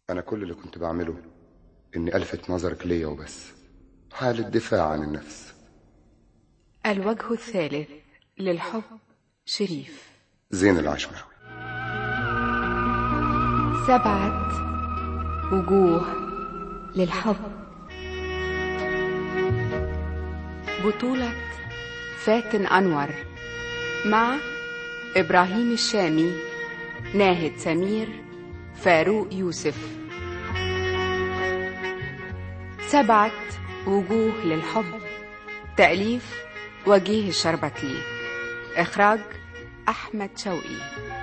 أنا كل اللي كنت بعمله إني ألفت نظرك ليا وبس حالة دفاع عن النفس الوجه الثالث للحب شريف زين العشماوي سبعة وجوه للحب بطولة فاتن أنور مع إبراهيم الشامي ناهد سمير فاروق يوسف سبعة وجوه للحب تأليف وجيه الشربتلي إخراج أحمد شوقي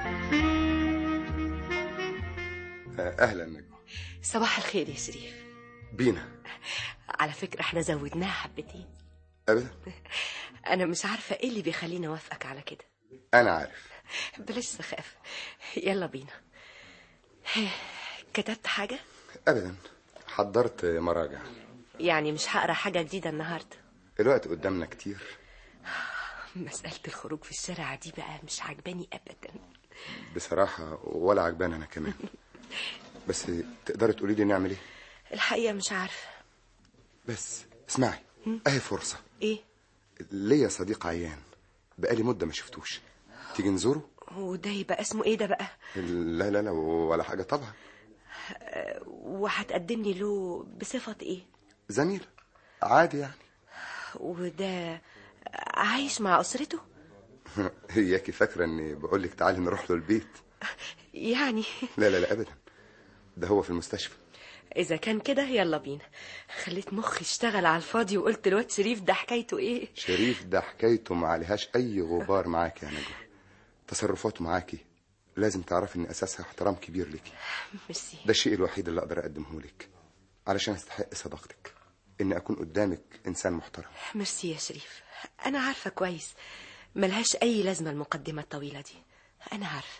أهلا نجوى صباح الخير يا شريف بينا على فكرة احنا زودناها حبتين أبدا انا مش عارفة ايه اللي بيخليني اوافقك على كده أنا عارف بلاش سخاف يلا بينا كتبت حاجة أبدا حضرت مراجع يعني مش هقرا حاجة جديدة النهاردة الوقت قدامنا كتير مسألة الخروج في الشارع دي بقى مش عجباني ابدا بصراحة ولا عجبان أنا كمان بس تقدري تقولي لي نعمل إيه الحقيقة مش عارفة بس اسمعي أهي فرصة ايه ليا صديق عيان بقالي مدة ما شفتوش تيجي نزوره وده يبقى اسمه ايه ده بقى لا لا لا ولا حاجة طبعا وهتقدمني له بصفة ايه زميل عادي يعني وده عايش مع اسرته هياكي فاكرة اني بقول لك تعالي نروح له البيت يعني لا لا لا ابدا ده هو في المستشفى اذا كان كده يلا بينا خليت مخي يشتغل على الفاضي وقلت الواد شريف ده حكايته ايه شريف ده حكايته ما عليهاش اي غبار معاكي يا نجوى تصرفاته معاكي لازم تعرفي ان اساسها احترام كبير ليكي ميرسي ده الشيء الوحيد اللي اقدر اقدمه لك علشان استحق صداقتك ان اكون قدامك انسان محترم ميرسي يا شريف انا عارفه كويس ملهاش اي لازمه المقدمه الطويله دي انا عارفه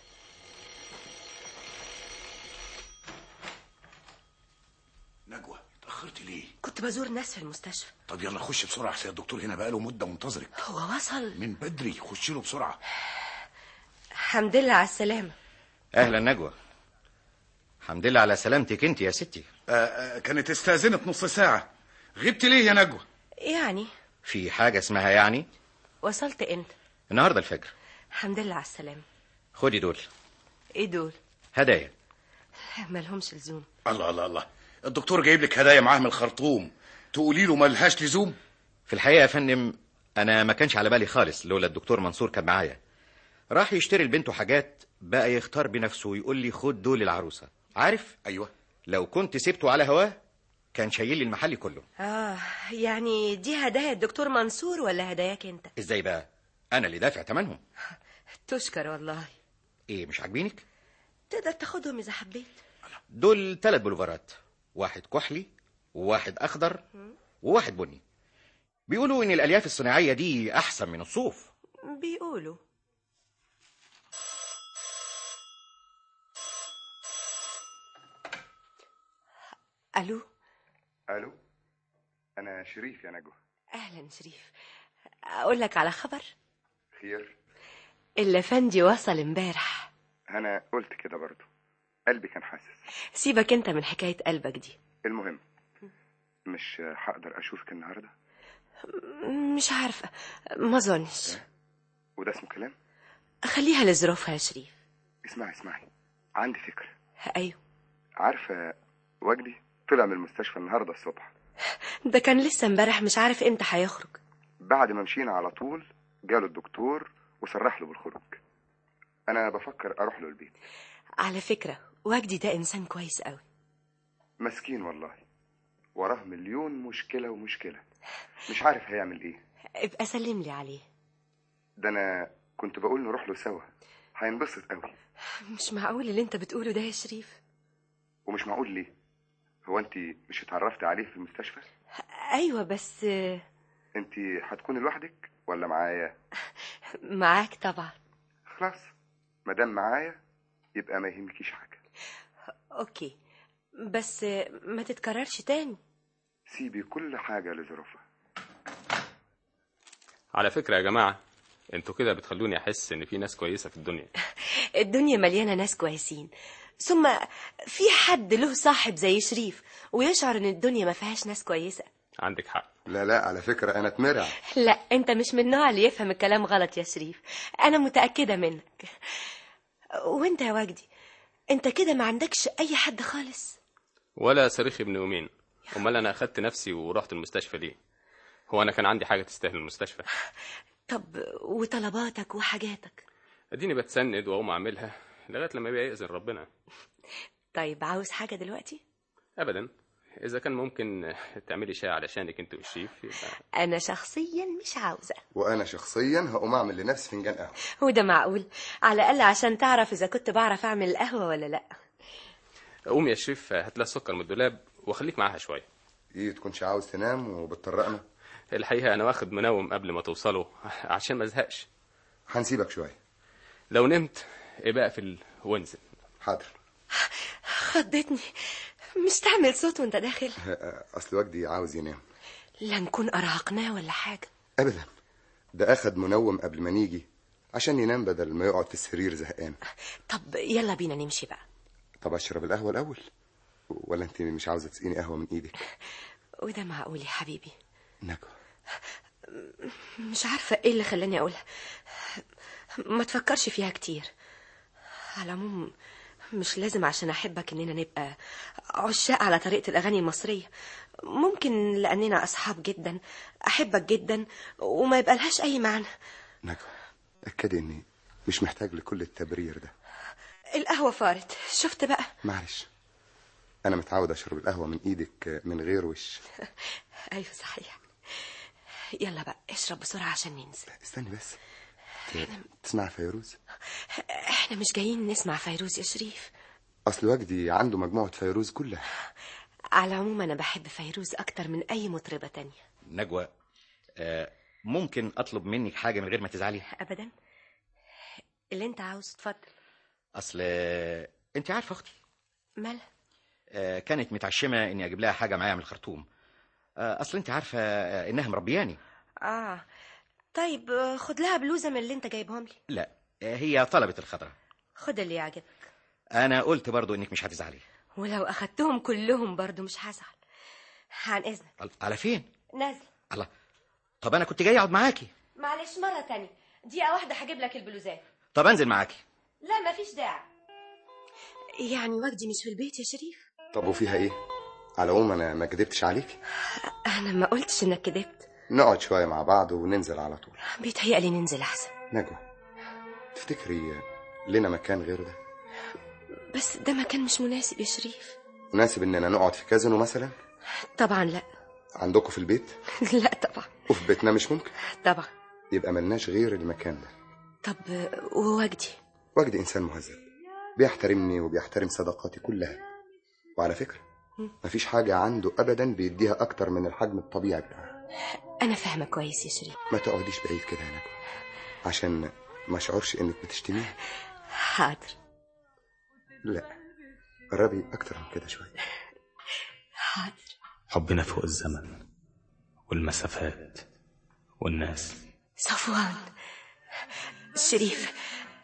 نجوى اتأخرت ليه؟ كنت بزور ناس في المستشفى طب يلا خش بسرعة أحسن الدكتور هنا بقاله مدة منتظرك هو وصل من بدري خش له بسرعة الحمد لله على السلامه اهلا نجوى الحمد لله على سلامتك انت يا ستي آه آه كانت استأذنت نص ساعة غبت ليه يا نجوى؟ يعني في حاجه اسمها يعني وصلت امتى النهارده الفجر الحمد لله على السلامه خدي دول ايه دول هدايا ملهمش لزوم الله الله الله الدكتور جايب لك هدايا معاه من الخرطوم تقولي له ملهاش لزوم في الحقيقه يا فندم انا ما كانش على بالي خالص لولا الدكتور منصور كان معايا راح يشتري لبنته حاجات بقى يختار بنفسه ويقول لي خد دول العروسه عارف أيوة لو كنت سبته على هواه كان شايل لي المحل كله اه يعني دي هدايا الدكتور منصور ولا هداياك انت ازاي بقى انا اللي دافع ثمنهم تشكر والله ايه مش عاجبينك تقدر تاخدهم اذا حبيت دول ثلاث بلوفرات واحد كحلي وواحد اخضر وواحد بني بيقولوا ان الالياف الصناعيه دي احسن من الصوف بيقولوا الو الو انا شريف يا نجوى اهلا شريف اقول لك على خبر خير الافندي وصل امبارح انا قلت كده برضو قلبي كان حاسس سيبك انت من حكايه قلبك دي المهم مش هقدر اشوفك النهارده مش عارفه ما اظنش وده اسمه كلام خليها لظروفها يا شريف اسمعي اسمعي عندي فكره ايوه عارفه وجدي طلع من المستشفى النهارده الصبح ده كان لسه امبارح مش عارف امتى هيخرج بعد ما مشينا على طول جاله الدكتور وصرح له بالخروج انا بفكر اروح له البيت على فكره وجدي ده انسان كويس قوي مسكين والله وراه مليون مشكله ومشكله مش عارف هيعمل ايه ابقى سلم لي عليه ده انا كنت بقول نروح له سوا هينبسط قوي مش معقول اللي انت بتقوله ده يا شريف ومش معقول ليه هو انت مش اتعرفت عليه في المستشفى ايوه بس انت هتكوني لوحدك ولا معايا معاك طبعا خلاص مادام معايا يبقى ما يهمكيش حاجه اوكي بس ما تتكررش تاني سيبي كل حاجه لظروفها على فكرة يا جماعة انتوا كده بتخلوني احس ان في ناس كويسة في الدنيا الدنيا مليانه ناس كويسين ثم في حد له صاحب زي شريف ويشعر ان الدنيا ما فيهاش ناس كويسة عندك حق لا لا على فكرة أنا اتمرع لا انت مش من النوع اللي يفهم الكلام غلط يا شريف انا متأكدة منك وانت يا وجدي انت كده ما عندكش اي حد خالص ولا صريخ ابن يومين امال انا اخدت نفسي ورحت المستشفى ليه هو انا كان عندي حاجه تستاهل المستشفى طب وطلباتك وحاجاتك اديني بتسند واقوم اعملها لغايه لما يبقى ياذن ربنا طيب عاوز حاجة دلوقتي ابدا اذا كان ممكن تعملي شاي علشانك انت والشيف يبقى انا شخصيا مش عاوزة وأنا شخصيا هقوم أعمل لنفسي فنجان قهوة وده معقول على الاقل عشان تعرف اذا كنت بعرف اعمل القهوة ولا لا قوم يا شريف هات لها السكر من الدولاب وخليك معاها شويه إيه تكونش عاوز تنام وبتطرقنا الحقيقه انا واخد منوم قبل ما توصلوا عشان ما ازهقش هنسيبك شوية لو نمت ابقى اقفل وانزل حاضر خضتني مش تعمل صوت وانت داخل أصل وجدي عاوز ينام لا نكون ارهقناه ولا حاجة أبدا ده أخد منوم قبل ما نيجي عشان ينام بدل ما يقعد في السرير زهقان طب يلا بينا نمشي بقى طب أشرب القهوة الأول ولا أنت مش عاوزة تسقيني قهوة من إيدك وده معقول يا حبيبي نجوى مش عارفة ايه اللي خلاني اقولها ما تفكرش فيها كتير على العموم مش لازم عشان احبك اننا نبقى عشاق على طريقة الاغاني المصرية ممكن لاننا اصحاب جدا احبك جدا وما يبقى لهاش اي معنى نجوى أكدي إني مش محتاج لكل التبرير ده القهوة فارت شفت بقى معلش أنا متعود أشرب القهوة من إيدك من غير وش ايوه صحيح يلا بقى اشرب بسرعة عشان ننزل استني بس ت- تسمع فيروز احنا مش جايين نسمع فيروز يا شريف أصل وجدي عنده مجموعة فيروز كلها على العموم انا بحب فيروز اكتر من اي مطربة تانية نجوى آه ممكن اطلب منك حاجه من غير ما تزعلي ابدا اللي انت عاوز اتفضل اصل آه، انت عارفه اختي مالها آه، كانت متعشمه اني اجيب لها حاجه معايا من الخرطوم آه، اصل انت عارفه آه، انها مربياني اه طيب آه، خد لها بلوزة من اللي انت جايبهم لي لا آه، هي طلبت الخضره خد اللي يعجبك انا قلت برضو انك مش هتزعلي ولو اخدتهم كلهم برضو مش هزعل عن اذنك على فين نازل الله طب انا كنت جاي اقعد معاكي معلش مرة تانية دقيقة واحدة هجيب لك البلوزات طب انزل معاكي لا مفيش داعي يعني وجدي مش في البيت يا شريف طب وفيها إيه على العموم أنا ما كدبتش عليك انا ما قلتش انك كدبت نقعد شوية مع بعض وننزل على طول بيتهيألي ننزل احسن نجوى تفتكري لنا مكان غير ده بس ده مكان مش مناسب يا شريف مناسب إننا نقعد في كازينو مثلا طبعا لا عندكم في البيت لا طبعا وفي بيتنا مش ممكن طبعا يبقى ملناش غير المكان ده طب ووجدي وجدي إنسان مهذب بيحترمني وبيحترم صداقاتي كلها وعلى فكرة مفيش حاجة عنده أبدا بيديها أكتر من الحجم الطبيعي بتاعها انا فاهمه كويس يا شريف ما تقعديش بعيد كده يا نجوى عشان ما اشعرش انك بتشتميها حاضر لا قربي اكتر من كده شويه حاضر حبنا فوق الزمن والمسافات والناس صفوان شريف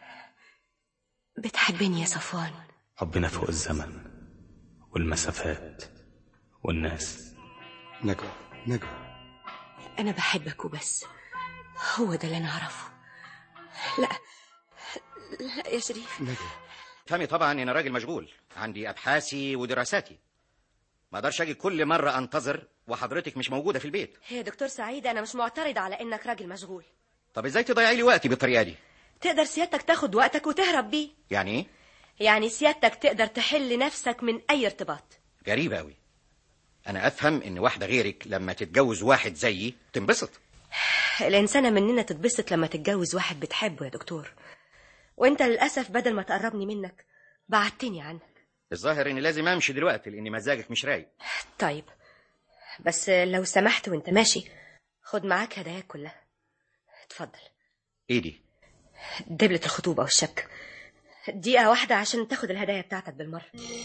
بتحبني يا صفوان حبنا فوق الزمن والمسافات والناس نجوى نجوى انا بحبك وبس هو ده اللي انا اعرفه لا لا يا شريف نجوى فهمي طبعا ان راجل مشغول عندي ابحاثي ودراساتي ما اقدرش اجي كل مره انتظر وحضرتك مش موجوده في البيت يا دكتور سعيد انا مش معترضه على انك راجل مشغول طب ازاي تضيعي لي وقتي بالطريقه دي تقدر سيادتك تاخد وقتك وتهرب بيه يعني ايه يعني سيادتك تقدر تحل نفسك من اي ارتباط غريبه قوي انا افهم ان واحده غيرك لما تتجوز واحد زيي تنبسط الإنسانة مننا تتبسط لما تتجوز واحد بتحبه يا دكتور وانت للأسف بدل ما تقربني منك بعدتني عنك الظاهر اني لازم امشي دلوقتي لان مزاجك مش رايق طيب بس لو سمحت وانت ماشي خد معاك هداياك كلها اتفضل ايه دي دبلة الخطوبة والشبكة دقيقة واحدة عشان تاخد الهدايا بتاعتك بالمرة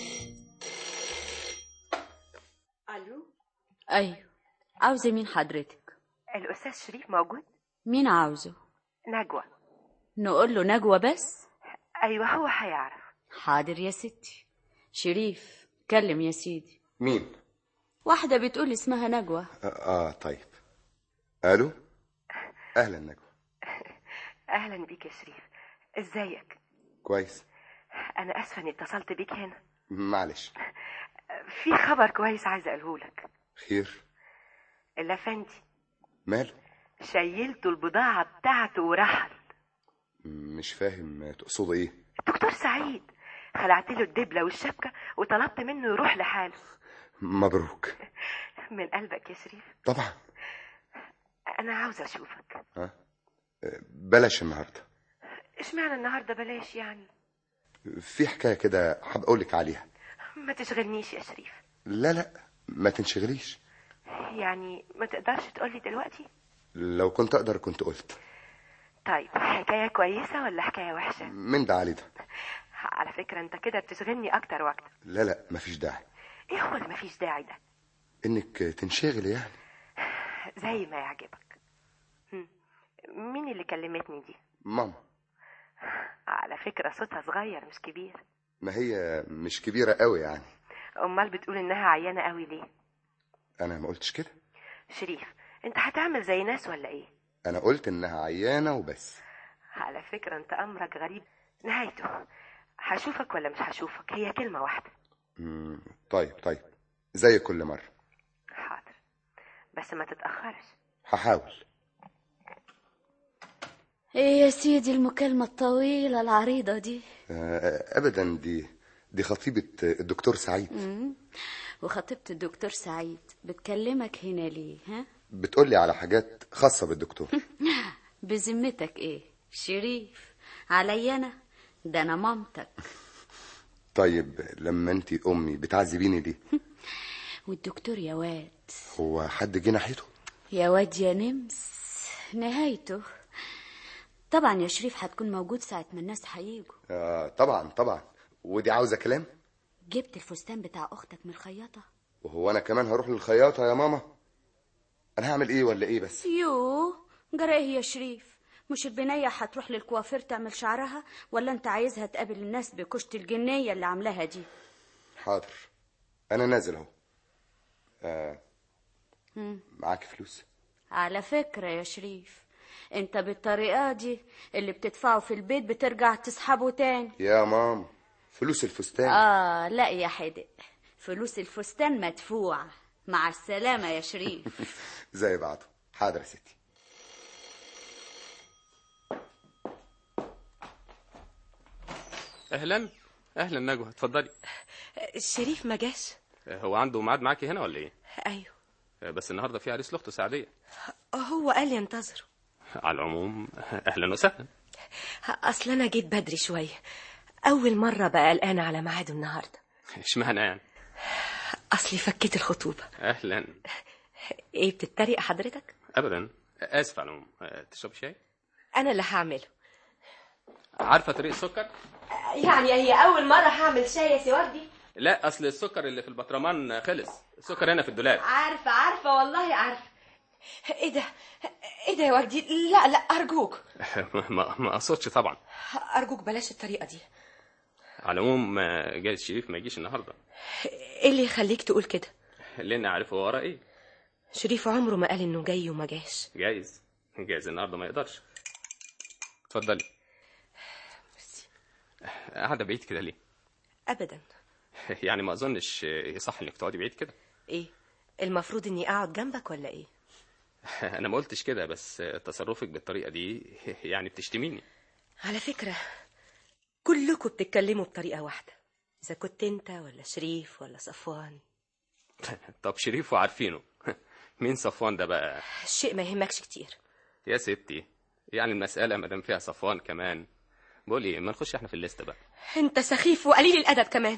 ألو أيوة عاوزة مين حضرتك الأستاذ شريف موجود مين عاوزه نجوى نقول له نجوى بس أيوة هو هيعرف حاضر يا ستي شريف كلم يا سيدي مين واحدة بتقول اسمها نجوى آه, اه طيب الو اهلا نجوى اهلا بيك يا شريف ازيك كويس انا اسفه اني اتصلت بيك هنا معلش في خبر كويس عايزه اقوله لك خير الافندي ماله شيلته البضاعه بتاعته ورحل مش فاهم تقصد ايه دكتور سعيد خلعت له الدبله والشبكه وطلبت منه يروح لحاله مبروك من قلبك يا شريف طبعا انا عاوزه اشوفك ها بلاش النهارده اشمعنى النهارده بلاش يعني في حكايه كده حاب اقول لك عليها ما تشغلنيش يا شريف لا لا ما تنشغليش يعني ما تقدرش تقولي دلوقتي لو كنت اقدر كنت قلت طيب حكايه كويسه ولا حكايه وحشه من ده علي ده على فكره انت كده بتشغلني اكتر واكتر لا لا مفيش داعي ايه هو اللي مفيش داعي ده انك تنشغل يعني زي ما يعجبك هم. مين اللي كلمتني دي ماما على فكره صوتها صغير مش كبير ما هي مش كبيره قوي يعني امال بتقول انها عيانه قوي ليه انا ما قلتش كده شريف انت هتعمل زي ناس ولا ايه انا قلت انها عيانه وبس على فكره انت امرك غريب نهايته هشوفك ولا مش هشوفك هي كلمه واحده مم، طيب طيب زي كل مره حاضر بس ما تتاخرش هحاول ايه يا سيدي المكالمة الطويلة العريضة دي آه، ابدا دي دي خطيبه الدكتور سعيد مم. وخطيبة الدكتور سعيد بتكلمك هنا ليه ها بتقول لي على حاجات خاصه بالدكتور بذمتك ايه شريف عليا انا ده انا مامتك طيب لما انت امي بتعذبيني دي والدكتور يا واد هو حد جه ناحيته يا واد يا نمس نهايته طبعا يا شريف هتكون موجود ساعة ما الناس هيجوا آه طبعا طبعا ودي عاوزه كلام جبت الفستان بتاع اختك من الخياطة وهو انا كمان هروح للخياطه يا ماما انا هعمل ايه ولا ايه بس يو جرى ايه يا شريف مش البنية هتروح للكوافير تعمل شعرها ولا انت عايزها تقابل الناس بكشت الجنية اللي عاملاها دي حاضر انا نازل اهو آه مم. معاك فلوس على فكرة يا شريف انت بالطريقة دي اللي بتدفعه في البيت بترجع تسحبه تاني يا ماما فلوس الفستان اه لا يا حدق فلوس الفستان مدفوعة مع السلامة يا شريف زي بعضه حاضر يا ستي اهلا اهلا نجوى اتفضلي شريف ما جاش هو عنده ميعاد معاكي هنا ولا ايه ايوه بس النهارده في عريس لاخته سعديه هو قال ينتظره على العموم اهلا وسهلا اصل انا جيت بدري شويه اول مره بقى قلقانه على ميعاده النهارده اشمعنى يعني اصلي فكيت الخطوبه اهلا ايه بتتريق حضرتك ابدا اسف على العموم تشرب شاي انا اللي هعمله عارفه طريق السكر يعني هي اول مره هعمل شاي يا سواردي لا اصل السكر اللي في البطرمان خلص السكر هنا في الدولاب عارفه عارفه والله عارفه ايه ده ايه ده يا وردي لا لا ارجوك ما ما اقصدش طبعا ارجوك بلاش الطريقه دي على العموم جايز شريف ما يجيش النهارده ايه اللي يخليك تقول كده لان عارف هو وراه ايه شريف عمره ما قال انه جاي وما جاش جايز جايز النهارده ما يقدرش اتفضلي قاعده بعيد كده ليه ابدا يعني ما اظنش يصح انك تقعدي بعيد كده ايه المفروض اني اقعد جنبك ولا ايه انا ما قلتش كده بس تصرفك بالطريقه دي يعني بتشتميني على فكره كلكم بتتكلموا بطريقه واحده اذا كنت انت ولا شريف ولا صفوان طب شريف وعارفينه مين صفوان ده بقى الشيء ما يهمكش كتير يا ستي يعني المساله ما دام فيها صفوان كمان بقول ايه ما نخش احنا في الليسته بقى انت سخيف وقليل الادب كمان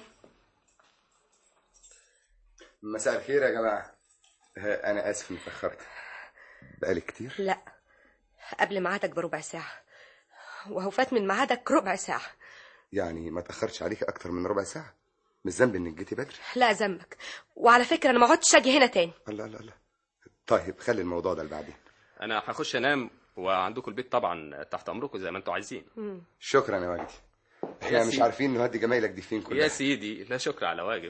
مساء الخير يا جماعه آه، انا اسف اني اتاخرت بقالي كتير لا قبل ميعادك بربع ساعه وهو فات من ميعادك ربع ساعه يعني ما تاخرش عليك اكتر من ربع ساعه مش ذنب انك جيتي بدري لا ذنبك وعلى فكره انا ما عدتش اجي هنا تاني لا لا لا طيب خلي الموضوع ده لبعدين انا هخش انام وعندكم البيت طبعا تحت امركم زي ما انتوا عايزين شكرا يا وجدي احنا مش سيدي. عارفين نودي جمايلك دي فين يا كلها سيدي لا شكر على واجب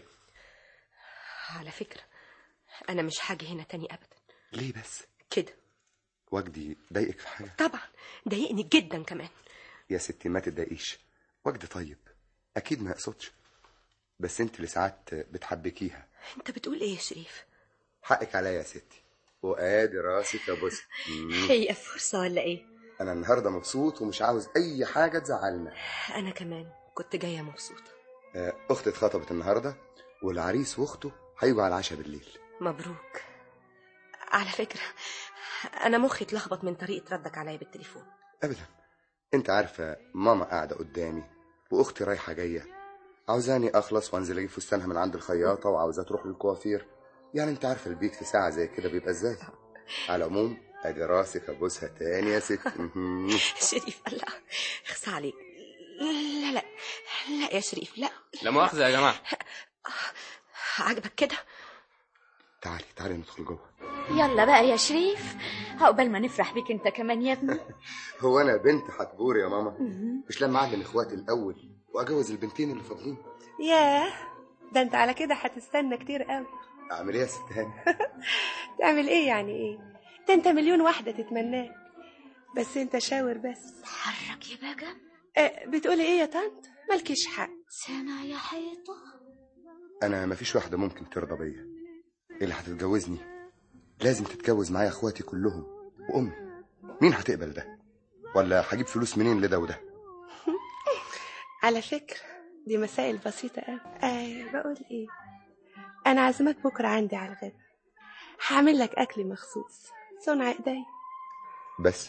على فكرة أنا مش حاجة هنا تاني أبدا ليه بس كده وجدي ضايقك في حاجه طبعا ضايقني جدا كمان يا ستي ما تتضايقيش وجدي طيب اكيد ما يقصدش بس انت اللي ساعات بتحبكيها أنت بتقول إيه يا شريف حقك عليا يا ستي وادي راسك يا بص هي فرصة ولا إيه انا النهارده مبسوط ومش عاوز اي حاجه تزعلنا أنا كمان كنت جاية مبسوطة آه، اختي اتخطبت النهارده والعريس واخته هيجوا على العشاء بالليل مبروك على فكرة أنا مخي اتلخبط من طريقة ردك عليا بالتليفون ابدا انت عارفه ماما قاعده قدامي واختي رايحه جايه عاوزاني اخلص وانزل اجيب فستانها من عند الخياطه وعاوزاه تروح للكوافير يعني انت عارفه البيت في ساعه زي كده بيبقى ازاي على العموم ادي راسك ابوسها تاني يا ست مهم. شريف لا اخصى عليك لا لا لا يا شريف لا لا مؤاخذة يا جماعة عاجبك كده تعالي تعالي ندخل جوه يلا بقى يا شريف عقبال ما نفرح بيك انت كمان يا ابني هو انا بنت هتبور يا ماما مش لما اعلم اخواتي الاول واجوز البنتين اللي فاضلين ياه ده انت على كده هتستنى كتير قوي اعمل ايه يا ست هاني تعمل ايه يعني ايه ده انت مليون واحدة تتمناه بس انت شاور بس حرك يا بقى اه بتقولي ايه يا طنط مالكيش حق سامع يا حيطة انا مفيش واحده ممكن ترضى بيا اللي هتتجوزني لازم تتجوز معايا اخواتي كلهم وامي مين هتقبل ده ولا هجيب فلوس منين لده وده على فكرة دي مسائل بسيطة قوي آه بقول ايه انا عازمك بكرة عندي على الغدا هعمل لك اكل مخصوص صنع ايدي بس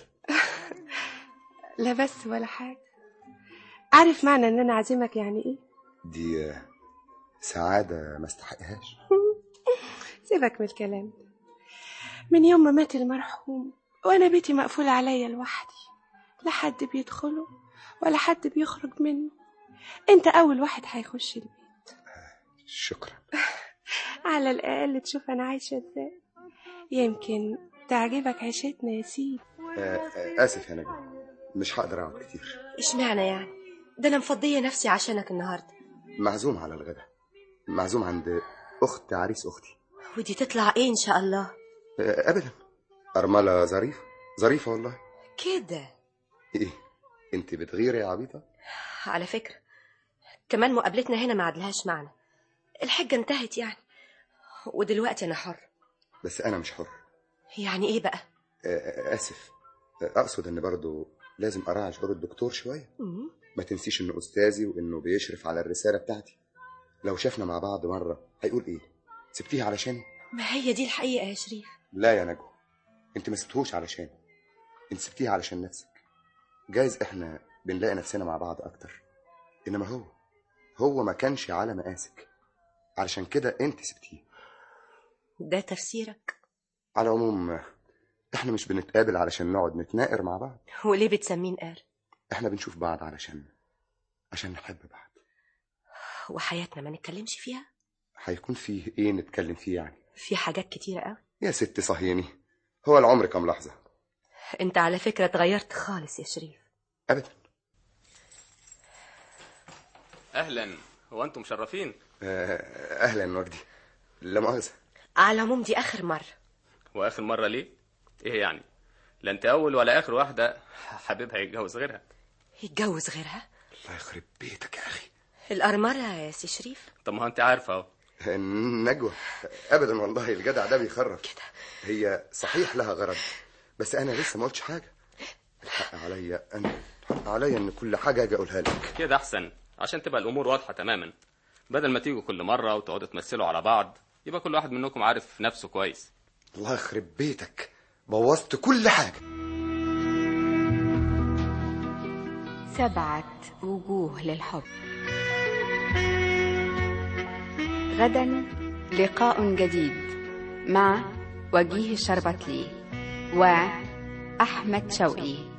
لا بس ولا حاجة عارف معنى ان انا عازمك يعني ايه دي آه، سعاده ما استحقهاش سيبك من الكلام ده من يوم ما مات المرحوم وانا بيتي مقفول عليا لوحدي لا حد بيدخله ولا حد بيخرج منه انت اول واحد هيخش البيت شكرا على الاقل تشوف انا عايشه ازاي يمكن تعجبك عيشتنا يا سيدي آه، آه، اسف يا نجم مش هقدر اقعد كتير اشمعنى يعني ده انا مفضيه نفسي عشانك النهارده معزوم على الغدا معزوم عند اخت عريس اختي ودي تطلع ايه ان شاء الله آه، ابدا ارمله ظريف ظريفه والله كده ايه انت بتغيري يا عبيطه على فكره كمان مقابلتنا هنا ما عدلهاش معنى الحجه انتهت يعني ودلوقتي انا حر بس انا مش حر يعني ايه بقى آه، اسف آه، اقصد ان برضو لازم اراعي شعور الدكتور شويه مم. ما تنسيش انه استاذي وانه بيشرف على الرساله بتاعتي لو شافنا مع بعض مره هيقول ايه سبتيه علشاني ما هي دي الحقيقه يا شريف لا يا نجوى انت ما سبتهوش علشان انت سبتيه علشان نفسك جايز احنا بنلاقي نفسنا مع بعض اكتر انما هو هو ما كانش على مقاسك علشان كده انت سبتيه ده تفسيرك على العموم احنا مش بنتقابل علشان نقعد نتناقر مع بعض وليه بتسمين قال احنا بنشوف بعض علشان عشان نحب بعض وحياتنا ما نتكلمش فيها هيكون فيه ايه نتكلم فيه يعني في حاجات كتيره قوي يا ست صهيني هو العمر كام لحظة انت على فكره اتغيرت خالص يا شريف ابدا أهلا هو أنتم مشرفين آه، اهلا وجدي لا مؤاخذة على العموم دي اخر مره وآخر مرة ليه؟ إيه يعني؟ لا أنت أول ولا آخر واحدة حبيبها يتجوز غيرها يتجوز غيرها الله يخرب بيتك يا اخي الأرملة يا سي شريف طب ما هو أنت عارفة أهو نجوى ابدا والله الجدع ده بيخرف كده هي صحيح لها غرض بس انا لسه ما قلتش حاجة الحق عليا انا الحق عليا ان كل حاجة اجي اقولها لك كده أحسن عشان تبقى الأمور واضحة تماما بدل ما تيجوا كل مرة وتقعدوا تمثلوا على بعض يبقى كل واحد منكم عارف نفسه كويس الله يخرب بيتك بوظت كل حاجة سبعة وجوه للحب غدا لقاء جديد مع وجيه الشربتلي وأحمد شوقي